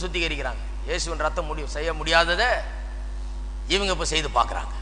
சுத்திகரிக்கிறாங்க இயேசுவின் ரத்தம் முடியும் செய்ய முடியாததை இவங்க இப்ப செய்து பார்க்கறாங்க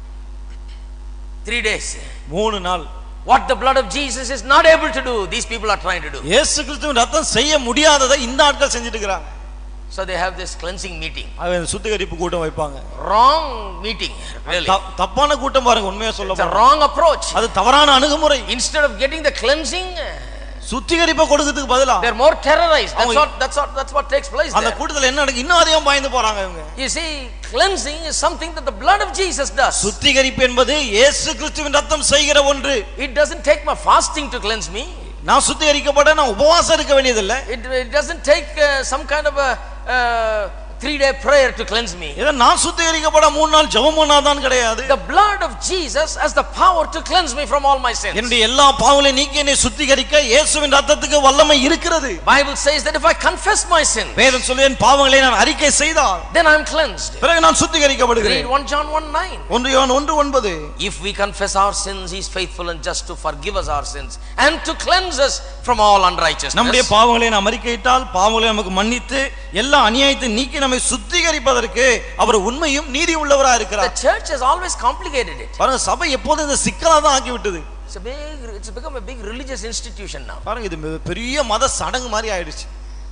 த்ரீ டேஸ் மூணு நாள் what the blood of Jesus is not able to do these people are trying to do இயேசு கிறிஸ்துவின் ரத்தம் செய்ய முடியாததை இந்த ஆட்கள் செஞ்சுட்டு இருக்கிறாங்க so they have this cleansing meeting அவன் சுத்திகரிப்பு கூட்டம் வைப்பாங்க wrong meeting really த- தப்பான கூட்டம் பாருங்க உண்மையா சொல்ல it's a போனா. wrong approach அது தவறான அணுகுமுறை instead of getting the cleansing சுத்திகரிப்பை கொடுக்கிறதுக்கு பதிலா they're more terrorized that's அவங்க- what that's what that's what takes place அந்த there. கூட்டத்துல என்ன நடக்கு இன்னும் அதிகம் பயந்து போறாங்க இவங்க you see cleansing is something that the blood of Jesus does சுத்திகரிப்பு என்பது இயேசு கிறிஸ்துவின் ரத்தம் செய்கிற ஒன்று it doesn't take my fasting to cleanse me நான் சுத்திகரிக்கப்பட நான் உபவாசம் இருக்க வேண்டியதில்லை it, it doesn't take uh, some kind of a uh, three day prayer to cleanse me இதை நான் சுத்திகரிக்கப்பட மூணு நாள் ஜெபம் பண்ணாதான் கிடையாது the blood of Jesus has the power to cleanse me from all my sins என்னுடைய எல்லா பாவங்களையும் நீக்கி என்னை சுத்திகரிக்க இயேசுவின் ரத்தத்துக்கு வல்லமை இருக்கிறது bible says that if i confess my sin வேதம் சொல்லி என் பாவங்களை நான் அறிக்கை செய்தால் then i am cleansed பிறகு நான் read சுத்திகரிக்கப்படுகிறேன் 1 john 1 9 ஒன்று யோவான் ஒன்று ஒன்பது if we confess our sins he is faithful and just to forgive us our sins and to cleanse us from all நம்முடைய unrighteousness பாவங்களை நாம் அறிக்கையிட்டால் பாவங்களை நமக்கு மன்னித்து எல்லா அநியாயத்தை நீக்கி நம்மை சுத்திகரிப்பதற்கு அவர் உண்மையும் நீதி உள்ளவரா the இருக்கிறார் church has always complicated it பாருங்க சபை எப்போதும் இந்த சிக்கலா தான் ஆக்கி விட்டது it's a big it's become a big religious institution now பாருங்க இது மிக பெரிய மத சடங்கு மாதிரி ஆயிடுச்சு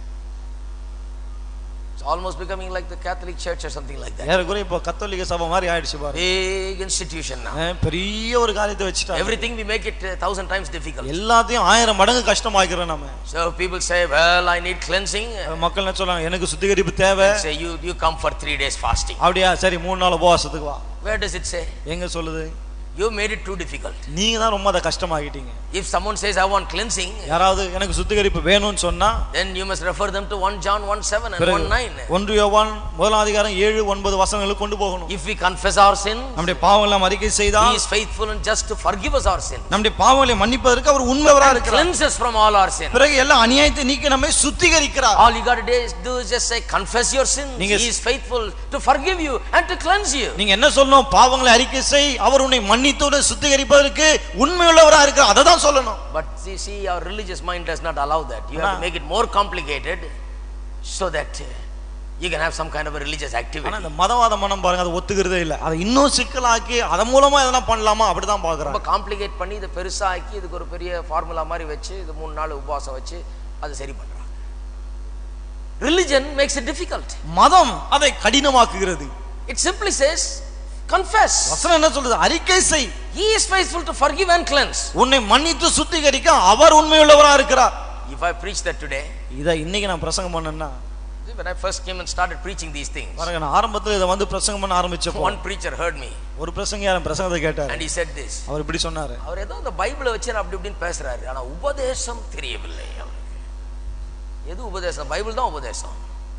it's almost becoming like the catholic church or something like that ஏறக்குறைய இப்போ கத்தோலிக்க சபை மாதிரி ஆயிடுச்சு பாருங்க big institution now அஹ் பெரிய ஒரு காரியத்தை வச்சுட்டாங்க everything we make it a thousand times difficult எல்லாத்தையும் ஆயிரம் மடங்கு கஷ்டமாக்கிறோம் நம்ம so people say well i need cleansing மக்கள் என்ன சொல்றாங்க எனக்கு சுத்திகரிப்பு தேவை say you you come for 3 days fasting அப்படியா சரி மூணு நாள் உபவாசத்துக்கு வா where does it say எங்க சொல்லுது you made it too difficult நீங்க தான் ரொம்ப அதை கஷ்டமாக்கிட்டீங்க if someone says i want cleansing யாராவது எனக்கு சுத்திகரிப்பு வேணும்னு சொன்னா then you must refer them to 1 john 1 7 and பிறகு 1 9 ஒன்று யோவான் முதலாம் அதிகாரம் ஏழு ஒன்பது வசனங்களுக்கு கொண்டு போகணும் if we confess our sins நம்முடைய பாவங்களை நாம் அறிக்கை he செய்தால் is faithful and just to forgive us our sins நம்முடைய பாவங்களை மன்னிப்பதற்கு அவர் உண்மைவரா and இருக்கிறார் cleanse us from all our sins பிறகு எல்லா அநியாயத்தை நீக்கி நம்மை சுத்திகரிக்கிறார் all you got to do is just say confess your sins நீங்க- he is faithful to forgive you and to cleanse you நீங்க என்ன சொல்லணும் பாவங்களை அறிக்கை செய் அவர் உன்னை மன்னித்தோடு சுத்திகரிப்பதற்கு உண்மையுள்ளவரா இருக்கிறார் அதை தான் சொல்லணும் but see, see our religious mind does not allow that you have to ஆனா- make it more complicated so that uh, you can have some kind of a religious ஆனா activity இந்த மதவாத மனம் பாருங்க அதை ஒத்துக்கிறதே இல்லை அதை இன்னும் சிக்கலாக்கி அதன் மூலமா எதனா பண்ணலாமா அப்படிதான் ரொம்ப பாக்குறாங்க காம்ப்ளிகேட் பண்ணி இதை பெருசா ஆக்கி இதுக்கு ஒரு பெரிய ஃபார்முலா மாதிரி வச்சு இது மூணு நாள் உபவாசம் வச்சு அதை சரி பண்றாங்க ரிலிஜன் மேக்ஸ் it difficult மதம் அதை கடினமாக்குகிறது it simply says confess வசனம் என்ன சொல்றது அறிக்கை செய் he is faithful to forgive and cleanse உன்னை மன்னித்து சுத்திகரிக்க அவர் உண்மையுள்ளவரா இருக்கிறார் if i preach that today இதை இன்னைக்கு நான் பிரசங்கம் பண்ணேன்னா see, when i first came and started preaching these things பாருங்க நான் ஆரம்பத்துல இதை வந்து பிரசங்கம் பண்ண ஆரம்பிச்சப்போ one preacher heard me ஒரு பிரசங்க யாரும் பிரசங்கத்தை கேட்டார் and he said this அவர் இப்படி சொன்னாரு அவர் ஏதோ இந்த பைபிளை வச்சு அப்படி இப்படின்னு பேசுறாரு ஆனா உபதேசம் தெரியவில்லை அவருக்கு எது உபதேசம் பைபிள் தான் உபதேசம்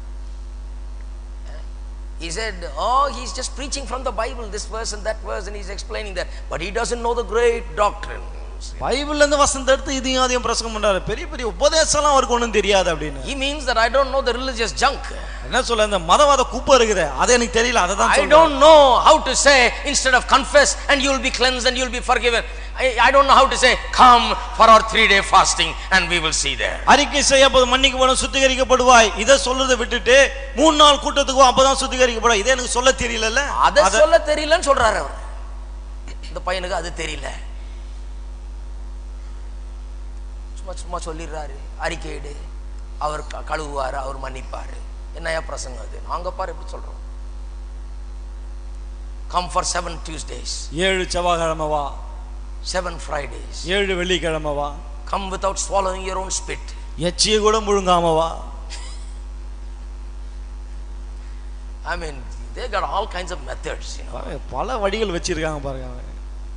He said, Oh, he's just preaching from the Bible, this verse and that verse, and he's explaining that. But he doesn't know the great doctrine. பைபிள்ல இருந்து வசனத்தை எடுத்து இதையும் அதையும் பிரசங்கம் பண்றாரு பெரிய பெரிய உபதேசம்லாம் அவருக்கு ஒண்ணும் தெரியாது அப்படின்னு He means that I don't know the religious junk. என்ன சொல்ல இந்த மதவாத குப்பை இருக்குது அது எனக்கு தெரியல அதை தான் I சொல்றேன். don't know how to say, instead of confess and you'll be cleansed and you'll be forgiven. I, I don't know how to say, come for our three day fasting and we will see there. அறிக்கை செய்ய போது மன்னிக்கப்படும் சுத்திகரிக்கப்படுவாய் இதை சொல்றதை விட்டுட்டு மூணு நாள் கூட்டத்துக்கு வா, அப்பதான் சுத்திகரிக்கப்படும் இதை எனக்கு சொல்ல தெரியலல்ல அதை அத- சொல்ல தெரியலன்னு சொல்றாரு அவர் இந்த பையனுக்கு அது தெரியல சும்மா சும்மா சொல்லிடுறாரு அறிக்கையிடு அவர் க- கழுவுவாரு அவர் மன்னிப்பாரு என்னையா பிரசங்கம் அது நாங்க பாரு எப்படி சொல்றோம் கம் ஃபார் செவன் டியூஸ்டேஸ் ஏழு செவ்வாய்க்கிழமை வா செவன் ஃப்ரைடேஸ் ஏழு வெள்ளிக்கிழமை வா come without swallowing your own spit எச்சியை கூட முழுங்காம வா i mean they got all kinds of methods you know பாருங்க, பல வழிகள் வச்சிருக்காங்க பாருங்க அவங்க.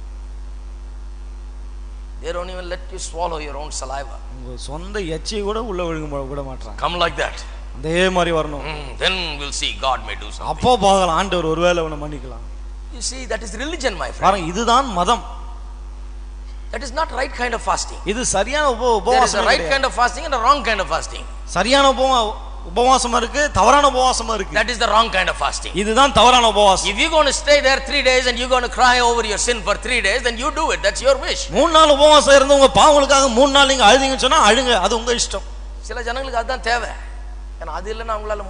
they don't even let you swallow your own saliva உங்க சொந்த எச்சியை கூட உள்ள விழுங்க விட மாட்டாங்க come like that அதே மாதிரி வரணும் Mm, then we'll see god may do something அப்போ பார்க்கலாம் ஆண்டவர் ஒருவேளை உன்னை மன்னிக்கலாம் you see that is religion my friend பாருங்க இதுதான் மதம் That is not right kind of fasting. இது சரியான உப There is a உபவாசம் right kind of fasting and a wrong kind of fasting. சரியான உபவா உபவாசமா இருக்கு தவறான உபவாசமா இருக்கு That is the wrong kind of fasting. இதுதான் தவறான உபவாசம் If you're going to stay there three days and you're going to cry over your sin for three days, then you do it. That's your wish. மூணு நாள் உபவாசம் இருந்து உங்க பாவங்களுக்காக மூணு நாள் நீங்க அழுதீங்கன்னு சொன்னா அழுங்க அது உங்க இஷ்டம் சில ஜனங்களுக்கு அதுதான் தேவை ஏன்னா அது இல்லைன்னா அவங்களால